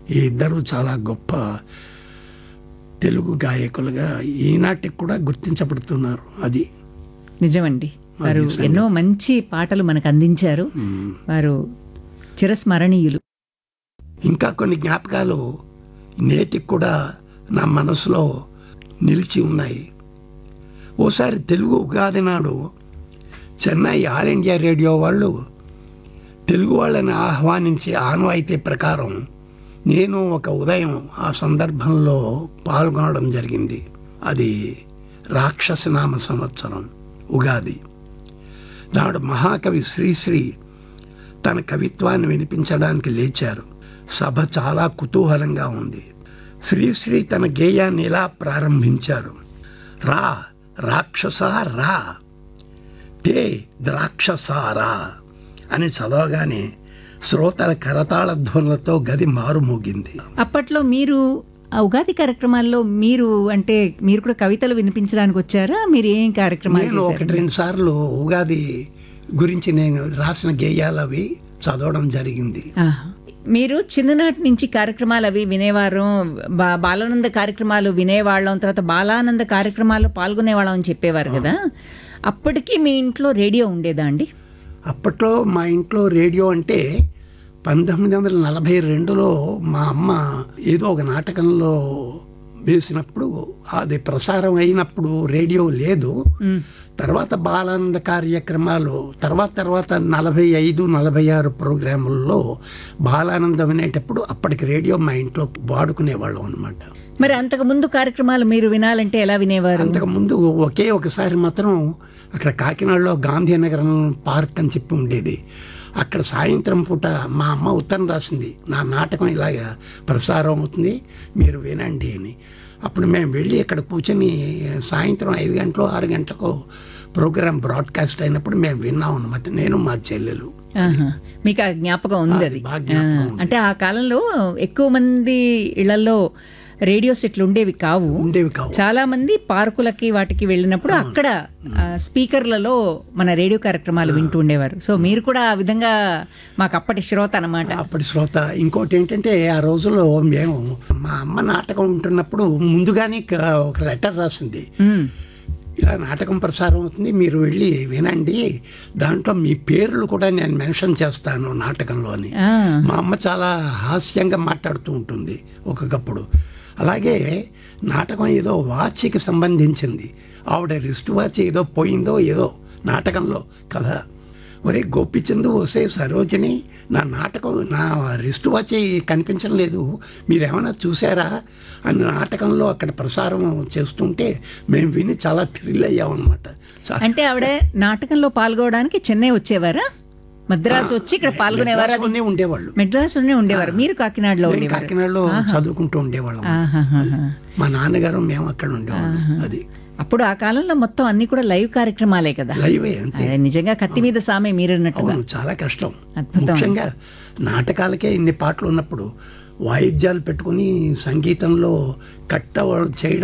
ఈ ఇద్దరు చాలా గొప్ప తెలుగు గాయకులుగా ఈనాటికి కూడా గుర్తించబడుతున్నారు అది నిజమండి వారు ఎన్నో మంచి పాటలు మనకు అందించారు వారు చిరస్మరణీయులు ఇంకా కొన్ని జ్ఞాపకాలు నేటికి కూడా నా మనసులో నిలిచి ఉన్నాయి ఓసారి తెలుగు ఉగాది నాడు చెన్నై ఆల్ ఇండియా రేడియో వాళ్ళు తెలుగు వాళ్ళని ఆహ్వానించే ఆనవాయితీ ప్రకారం నేను ఒక ఉదయం ఆ సందర్భంలో పాల్గొనడం జరిగింది అది రాక్షసనామ సంవత్సరం ఉగాది నాడు మహాకవి శ్రీశ్రీ తన కవిత్వాన్ని వినిపించడానికి లేచారు సభ చాలా కుతూహలంగా ఉంది శ్రీశ్రీ తన గేయాన్ని ఇలా ప్రారంభించారు రా రాక్షస రా తే ద్రాక్షసారా అని చదవగానే శ్రోతల కరతాళ ధ్వనులతో గది మారుమోగింది అప్పట్లో మీరు ఆ ఉగాది కార్యక్రమాల్లో మీరు అంటే మీరు కూడా కవితలు వినిపించడానికి వచ్చారా మీరు ఏం కార్యక్రమాలు నేను చేశారు? ఒకటి రెండు సార్లు ఉగాది గురించి నేను రాసిన గేయాలు అవి చదవడం జరిగింది ఆహా. మీరు చిన్ననాటి నుంచి కార్యక్రమాలు అవి వినేవారు బా బాలానంద కార్యక్రమాలు వినేవాళ్ళం తర్వాత బాలానంద కార్యక్రమాల్లో పాల్గొనేవాళ్ళం అని చెప్పేవారు కదా అప్పటికి మీ ఇంట్లో రేడియో ఉండేదా అండి అప్పట్లో మా ఇంట్లో రేడియో అంటే పంతొమ్మిది వందల నలభై రెండులో మా అమ్మ ఏదో ఒక నాటకంలో వేసినప్పుడు అది ప్రసారం అయినప్పుడు రేడియో లేదు తర్వాత బాలానంద కార్యక్రమాలు తర్వాత తర్వాత నలభై ఐదు నలభై ఆరు ప్రోగ్రాముల్లో బాలానందం వినేటప్పుడు అప్పటికి రేడియో మా ఇంట్లో వాడుకునేవాళ్ళం అనమాట మరి అంతకు ముందు కార్యక్రమాలు మీరు వినాలంటే ఎలా వినేవారు అంతకుముందు ఒకే ఒకసారి మాత్రం అక్కడ కాకినాడలో గాంధీనగరం పార్క్ అని చెప్పి ఉండేది అక్కడ సాయంత్రం పూట మా అమ్మ ఉత్తరం రాసింది నా నాటకం ఇలాగ ప్రసారం అవుతుంది మీరు వినండి అని అప్పుడు మేము వెళ్ళి అక్కడ కూర్చొని సాయంత్రం ఐదు గంటలు ఆరు గంటలకు ప్రోగ్రామ్ బ్రాడ్కాస్ట్ అయినప్పుడు మేము విన్నాం అనమాట నేను మా చెల్లెలు ఆహా. మీకు ఆ జ్ఞాపకం ఉంది అది బాగా జ్ఞాపకం ఆ, అంటే ఆ కాలంలో ఎక్కువ మంది ఇళ్లలో రేడియో సెట్లు ఉండేవి కావు ఉండేవి కావు చాలా మంది పార్కులకి వాటికి వెళ్ళినప్పుడు అక్కడ ఆ, స్పీకర్లలో మన రేడియో కార్యక్రమాలు వింటూ ఉండేవారు సో మీరు కూడా ఆ విధంగా మాకు అప్పటి శ్రోత అనమాట అప్పటి శ్రోత ఇంకోటి ఏంటంటే ఆ రోజుల్లో మేము మా అమ్మ నాటకం ఉంటున్నప్పుడు ముందుగానే క- ఒక లెటర్ రాసింది ఇలా నాటకం ప్రసారం అవుతుంది మీరు వెళ్ళి వినండి దాంట్లో మీ పేర్లు కూడా నేను మెన్షన్ చేస్తాను నాటకంలో అని మా అమ్మ చాలా హాస్యంగా మాట్లాడుతూ ఉంటుంది ఒక్కొక్కప్పుడు అలాగే నాటకం ఏదో వాచ్కి సంబంధించింది ఆవిడ రిస్ట్ వాచ్ ఏదో పోయిందో ఏదో నాటకంలో కదా ఒరే గోపిచందు వసే సరోజిని నా నాటకం నా రిస్ట్ వాచ్ కనిపించడం లేదు మీరేమైనా చూసారా అని నాటకంలో అక్కడ ప్రసారం చేస్తుంటే మేము విని చాలా థ్రిల్ అయ్యామన్నమాట చా- అంటే ఆవిడ నాటకంలో పాల్గొనడానికి చెన్నై వచ్చేవారా మద్రాసు వచ్చి ఇక్కడ పాల్గొనేవారు మెడ్రాస్లోనే ఉండేవాళ్ళు మెడ్రాస్లోనే ఉండేవారు మీరు కాకినాడలో మేము ఉండేవారు కాకినాడలో చదువుకుంటూ ఉండేవాళ్ళం ఆహాహాహా. మా నాన్నగారు మేము అక్కడ ఉండేవాళ్ళం అది అప్పుడు ఆ కాలంలో మొత్తం అన్ని కూడా లైవ్ కార్యక్రమాలే కదా లైవే అంతే అదే నిజంగా కత్తి మీద సామే మీరు అన్నట్టుగా అవును చాలా కష్టం అద్భుతం. ముఖ్యంగా నాటకాలకే ఇన్ని పాటలు ఉన్నప్పుడు వాయిద్యాలు పెట్టుకుని సంగీతంలో కట్ట చేయడం